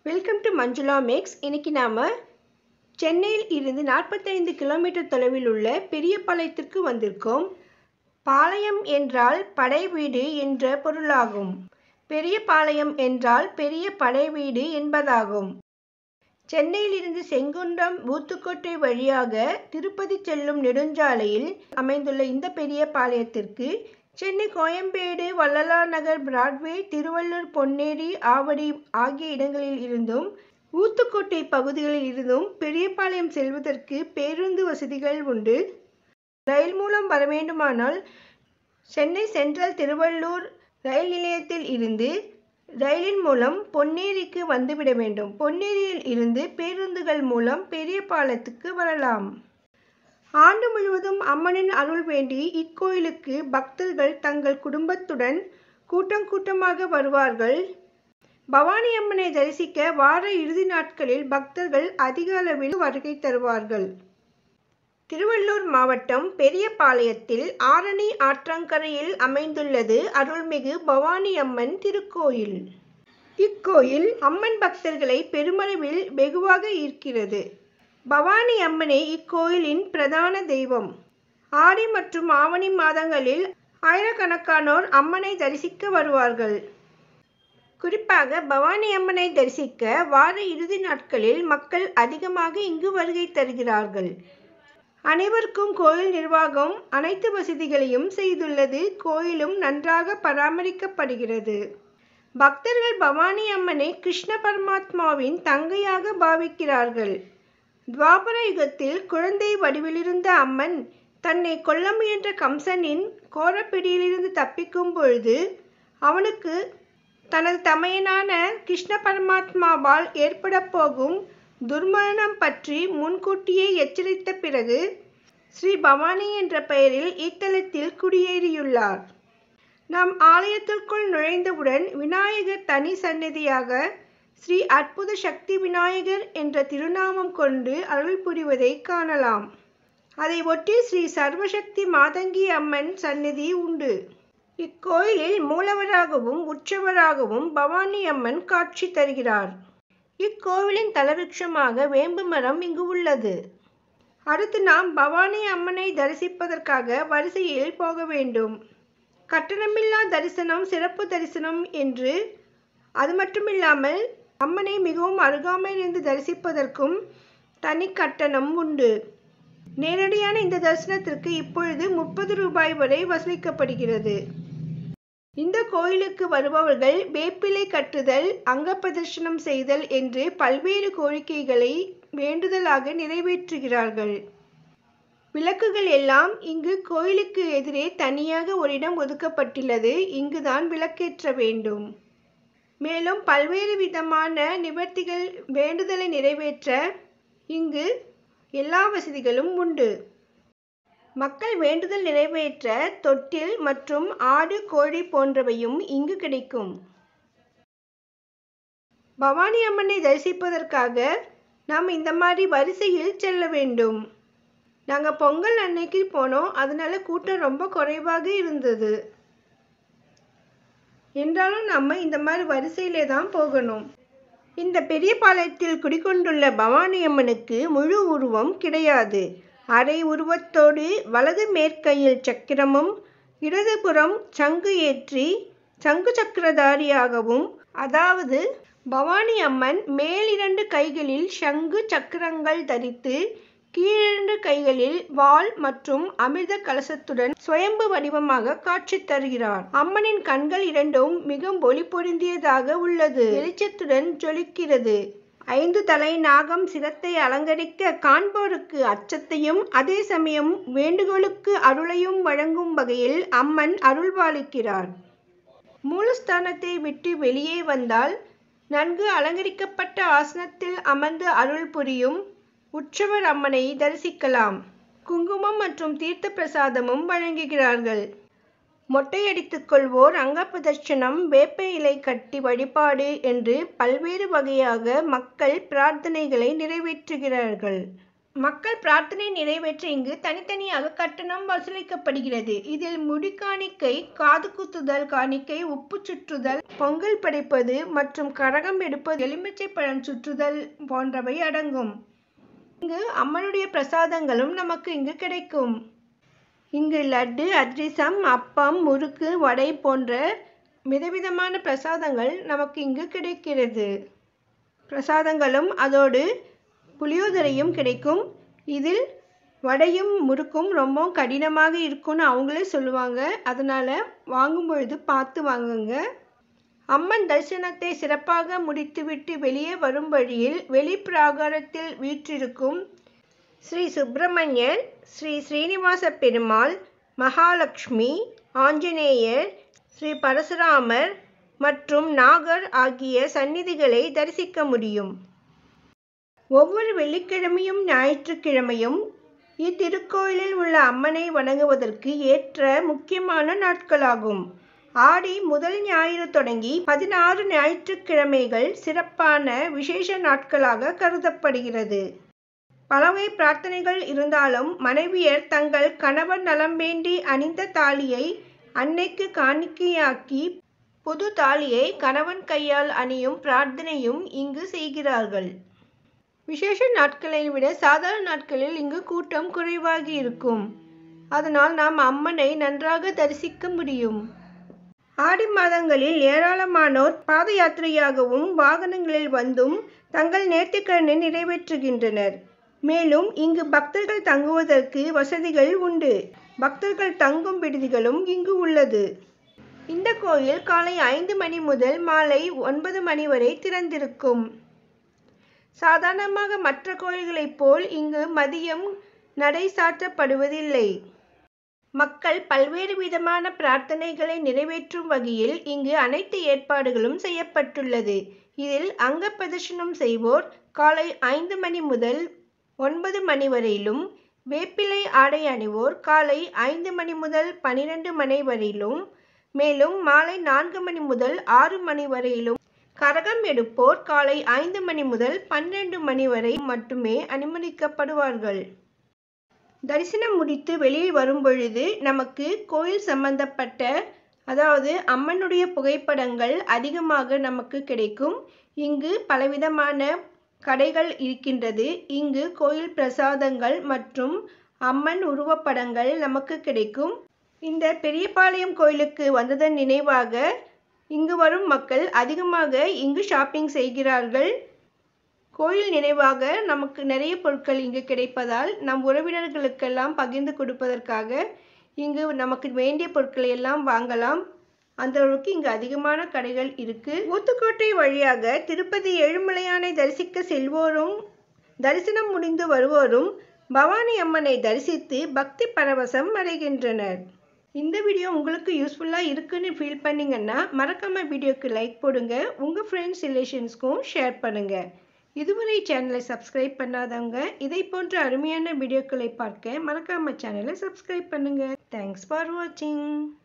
welcome to Manjula maths இன்னைக்கு நாம் சென்னையில் இருந்து நாற்பத்தைந்து கிலோமீட்டர் தொலைவில் உள்ள பெரியபாளையத்திற்கு வந்திருக்கோம் பாளையம் என்றால் படை வீடு என்ற பொருளாகும் பெரியபாளையம் என்றால் பெரிய படை வீடு என்பதாகும் சென்னையிலிருந்து செங்குன்றம் ஊத்துக்கோட்டை வழியாக திருப்பதி செல்லும் நெடுஞ்சாலையில் அமைந்துள்ள இந்த பெரிய பாளையத்திற்கு சென்னை கோயம்பேடு வள்ளலார் நகர் பிராட்வே திருவள்ளூர் பொன்னேரி ஆவடி ஆகிய இடங்களில் இருந்தும் ஊத்துக்கோட்டை பகுதிகளில் இருந்தும் பெரியபாளையம் செல்வதற்கு பேருந்து வசதிகள் உண்டு ரயில் மூலம் வர வேண்டுமானால் சென்னை சென்ட்ரல் திருவள்ளூர் ரயில் நிலையத்தில் இருந்து ரயிலின் மூலம் பொன்னேரிக்கு வந்துவிட வேண்டும் பொன்னேரியில் இருந்து பேருந்துகள் மூலம் பெரியபாளையத்துக்கு வரலாம் ஆண்டு முழுவதும் அம்மனின் அருள் வேண்டி இக்கோயிலுக்கு பக்தர்கள் தங்கள் குடும்பத்துடன் கூட்டம் கூட்டமாக வருவார்கள் பவானி அம்மனை தரிசிக்க வார இறுதி நாட்களில் பக்தர்கள் அதிக அளவில் வருகை தருவார்கள் திருவள்ளூர் மாவட்டம் பெரியபாளையத்தில் ஆரணி ஆற்றங்கரையில் அமைந்துள்ளது அருள்மிகு பவானி அம்மன் திருக்கோயில் இக்கோயில் அம்மன் பக்தர்களை பெருமளவில் வெகுவாக ஈர்க்கிறது பவானி அம்மனே இக்கோயிலின் பிரதான தெய்வம் ஆடி மற்றும் ஆவணி மாதங்களில் ஆயிரக்கணக்கானோர் அம்மனை தரிசிக்க வருவார்கள் குறிப்பாக பவானி அம்மனை தரிசிக்க வார இறுதி நாட்களில் மக்கள் அதிகமாக இங்கு வருகை தருகிறார்கள் அனைவருக்கும் கோயில் நிர்வாகம் அனைத்து வசதிகளையும் செய்துள்ளது கோயிலும் நன்றாக பராமரிக்கப்படுகிறது பக்தர்கள் பவானி அம்மனை கிருஷ்ண பரமாத்மாவின் தங்கையாக பாவிக்கிறார்கள் துவாபர யுகத்தில் குழந்தை வடிவிலிருந்த அம்மன் தன்னை கொல்ல முயன்ற கம்சனின் கோரப்பிடியிலிருந்து தப்பிக்கும் பொழுது அவனுக்கு தனது தமையனான கிருஷ்ண பரமாத்மாவால் ஏற்பட போகும் துர்மரணம் பற்றி முன்கூட்டியே எச்சரித்த பிறகு ஸ்ரீ பவானி என்ற பெயரில் இத்தலத்தில் குடியேறியுள்ளார் நாம் ஆலயத்திற்குள் நுழைந்தவுடன் விநாயகர் தனி சன்னதியாக ஸ்ரீ அற்புத சக்தி விநாயகர் என்ற திருநாமம் கொண்டு அருள் புரிவதை காணலாம் அதை ஒட்டி ஸ்ரீ சர்வசக்தி மாதங்கி அம்மன் சந்நிதி உண்டு இக்கோயிலில் மூலவராகவும் உற்சவராகவும் பவானி அம்மன் காட்சி தருகிறார் இக்கோவிலின் தலவிருட்சமாக வேம்பு மரம் இங்கு உள்ளது அடுத்து நாம் பவானி அம்மனை தரிசிப்பதற்காக வரிசையில் போக வேண்டும் கட்டணமில்லா தரிசனம் சிறப்பு தரிசனம் என்று அது மட்டுமில்லாமல் அம்மனை மிகவும் அருகாமையிலிருந்து தரிசிப்பதற்கும் தனி கட்டணம் உண்டு நேரடியான இந்த தரிசனத்திற்கு இப்பொழுது முப்பது ரூபாய் வரை வசூலிக்கப்படுகிறது இந்த கோயிலுக்கு வருபவர்கள் வேப்பிலை கட்டுதல் அங்க பிரதர்ஷனம் செய்தல் என்று பல்வேறு கோரிக்கைகளை வேண்டுதலாக நிறைவேற்றுகிறார்கள் விளக்குகள் எல்லாம் இங்கு கோயிலுக்கு எதிரே தனியாக ஒரு இடம் ஒதுக்கப்பட்டுள்ளது இங்குதான் விளக்கேற்ற வேண்டும் மேலும் பல்வேறு விதமான நிவர்த்திகள் வேண்டுதலை நிறைவேற்ற இங்கு எல்லா வசதிகளும் உண்டு மக்கள் வேண்டுதல் நிறைவேற்ற தொட்டில் மற்றும் ஆடு கோழி போன்றவையும் இங்கு கிடைக்கும் பவானி அம்மனை தரிசிப்பதற்காக நாம் இந்த மாதிரி வரிசையில் செல்ல வேண்டும் நாங்கள் பொங்கல் அன்னைக்கு போனோம் அதனால கூட்டம் ரொம்ப குறைவாக இருந்தது என்றாலும் நம்ம இந்த மாதிரி வரிசையிலே தான் போகணும் இந்த பெரிய பாளையத்தில் குடிக்கொண்டுள்ள பவானி அம்மனுக்கு முழு உருவம் கிடையாது அரை உருவத்தோடு வலது மேற்கையில் சக்கரமும் இடதுபுறம் சங்கு ஏற்றி சங்கு சக்கரதாரியாகவும் அதாவது பவானி அம்மன் மேலிரண்டு கைகளில் சங்கு சக்கரங்கள் தரித்து கீழிரண்டு கைகளில் வாள் மற்றும் அமிர்த கலசத்துடன் சுயம்பு வடிவமாக காட்சி தருகிறார் அம்மனின் கண்கள் இரண்டும் மிக ஒளி பொருந்தியதாக உள்ளது வெளிச்சத்துடன் ஜொலிக்கிறது ஐந்து தலை நாகம் சிரத்தை அலங்கரிக்க காண்போருக்கு அச்சத்தையும் அதே சமயம் வேண்டுகோளுக்கு அருளையும் வழங்கும் வகையில் அம்மன் அருள்பாலிக்கிறார் மூலஸ்தானத்தை விட்டு வெளியே வந்தால் நன்கு அலங்கரிக்கப்பட்ட ஆசனத்தில் அமர்ந்து அருள் புரியும் உற்சவர் அம்மனை தரிசிக்கலாம் குங்குமம் மற்றும் தீர்த்த பிரசாதமும் வழங்குகிறார்கள் மொட்டையடித்துக் கொள்வோர் அங்க பிரதட்சணம் வேப்ப இலை கட்டி வழிபாடு என்று பல்வேறு வகையாக மக்கள் பிரார்த்தனைகளை நிறைவேற்றுகிறார்கள் மக்கள் பிரார்த்தனை நிறைவேற்ற இங்கு தனித்தனியாக கட்டணம் வசூலிக்கப்படுகிறது இதில் முடி காணிக்கை காது குத்துதல் காணிக்கை உப்பு சுற்றுதல் பொங்கல் படைப்பது மற்றும் கரகம் எடுப்பது எலுமிச்சை பழம் சுற்றுதல் போன்றவை அடங்கும் இங்கு அம்மனுடைய பிரசாதங்களும் நமக்கு இங்கு கிடைக்கும் இங்கு லட்டு அதிரசம் அப்பம் முறுக்கு வடை போன்ற விதவிதமான பிரசாதங்கள் நமக்கு இங்கு கிடைக்கிறது பிரசாதங்களும் அதோடு புளியோதரையும் கிடைக்கும் இதில் வடையும் முறுக்கும் ரொம்ப கடினமாக இருக்கும்னு அவங்களே சொல்லுவாங்க அதனால் வாங்கும் பொழுது பார்த்து வாங்குங்க அம்மன் தரிசனத்தை சிறப்பாக முடித்துவிட்டு வெளியே வரும் வழியில் வெளி பிராகாரத்தில் வீற்றிருக்கும் ஸ்ரீ சுப்பிரமணியர் ஸ்ரீ ஸ்ரீனிவாச பெருமாள் மகாலட்சுமி ஆஞ்சநேயர் ஸ்ரீ பரசுராமர் மற்றும் நாகர் ஆகிய சந்நிதிகளை தரிசிக்க முடியும் ஒவ்வொரு வெள்ளிக்கிழமையும் ஞாயிற்றுக்கிழமையும் இத்திருக்கோயிலில் உள்ள அம்மனை வணங்குவதற்கு ஏற்ற முக்கியமான நாட்களாகும் ஆடி முதல் ஞாயிறு தொடங்கி பதினாறு ஞாயிற்றுக்கிழமைகள் சிறப்பான விசேஷ நாட்களாக கருதப்படுகிறது பலவகை பிரார்த்தனைகள் இருந்தாலும் மனைவியர் தங்கள் கணவர் நலம் வேண்டி அணிந்த தாலியை அன்னைக்கு காணிக்கையாக்கி புது தாலியை கணவன் கையால் அணியும் பிரார்த்தனையும் இங்கு செய்கிறார்கள் விசேஷ நாட்களை விட சாதாரண நாட்களில் இங்கு கூட்டம் குறைவாகி இருக்கும் அதனால் நாம் அம்மனை நன்றாக தரிசிக்க முடியும் ஆடி மாதங்களில் ஏராளமானோர் பாத யாத்திரையாகவும் வாகனங்களில் வந்தும் தங்கள் நேர்த்திக்கடனை நிறைவேற்றுகின்றனர் மேலும் இங்கு பக்தர்கள் தங்குவதற்கு வசதிகள் உண்டு பக்தர்கள் தங்கும் விடுதிகளும் இங்கு உள்ளது இந்த கோயில் காலை ஐந்து மணி முதல் மாலை ஒன்பது மணி வரை திறந்திருக்கும் சாதாரணமாக மற்ற கோயில்களைப் போல் இங்கு மதியம் நடை சாற்றப்படுவதில்லை மக்கள் பல்வேறு விதமான பிரார்த்தனைகளை நிறைவேற்றும் வகையில் இங்கு அனைத்து ஏற்பாடுகளும் செய்யப்பட்டுள்ளது இதில் அங்க பிரதர்ஷனம் செய்வோர் காலை ஐந்து மணி முதல் ஒன்பது மணி வரையிலும் வேப்பிலை ஆடை அணிவோர் காலை ஐந்து மணி முதல் பனிரெண்டு மணி வரையிலும் மேலும் மாலை நான்கு மணி முதல் ஆறு மணி வரையிலும் கரகம் எடுப்போர் காலை ஐந்து மணி முதல் பன்னிரண்டு மணி வரை மட்டுமே அனுமதிக்கப்படுவார்கள் தரிசனம் முடித்து வெளியே வரும் பொழுது நமக்கு கோயில் சம்பந்தப்பட்ட அதாவது அம்மனுடைய புகைப்படங்கள் அதிகமாக நமக்கு கிடைக்கும் இங்கு பலவிதமான கடைகள் இருக்கின்றது இங்கு கோயில் பிரசாதங்கள் மற்றும் அம்மன் உருவப்படங்கள் நமக்கு கிடைக்கும் இந்த பெரியபாளையம் கோயிலுக்கு வந்ததன் நினைவாக இங்கு வரும் மக்கள் அதிகமாக இங்கு ஷாப்பிங் செய்கிறார்கள் கோயில் நினைவாக நமக்கு நிறைய பொருட்கள் இங்கு கிடைப்பதால் நம் உறவினர்களுக்கெல்லாம் பகிர்ந்து கொடுப்பதற்காக இங்கு நமக்கு வேண்டிய பொருட்களை எல்லாம் வாங்கலாம் அந்த அளவுக்கு இங்கு அதிகமான கடைகள் இருக்கு ஊத்துக்கோட்டை வழியாக திருப்பதி ஏழுமலையானை தரிசிக்க செல்வோரும் தரிசனம் முடிந்து வருவோரும் பவானி அம்மனை தரிசித்து பக்தி பரவசம் அடைகின்றனர் இந்த வீடியோ உங்களுக்கு யூஸ்ஃபுல்லாக இருக்குன்னு ஃபீல் பண்ணிங்கன்னா மறக்காமல் வீடியோக்கு லைக் போடுங்க உங்கள் ஃப்ரெண்ட்ஸ் ரிலேஷன்ஸ்க்கும் ஷேர் பண்ணுங்கள் இதுவரை சேனலை சப்ஸ்கிரைப் பண்ணாதவங்க இதை போன்ற அருமையான வீடியோக்களை பார்க்க மறக்காமல் சேனலை சப்ஸ்கிரைப் பண்ணுங்கள் தேங்க்ஸ் ஃபார் வாட்சிங்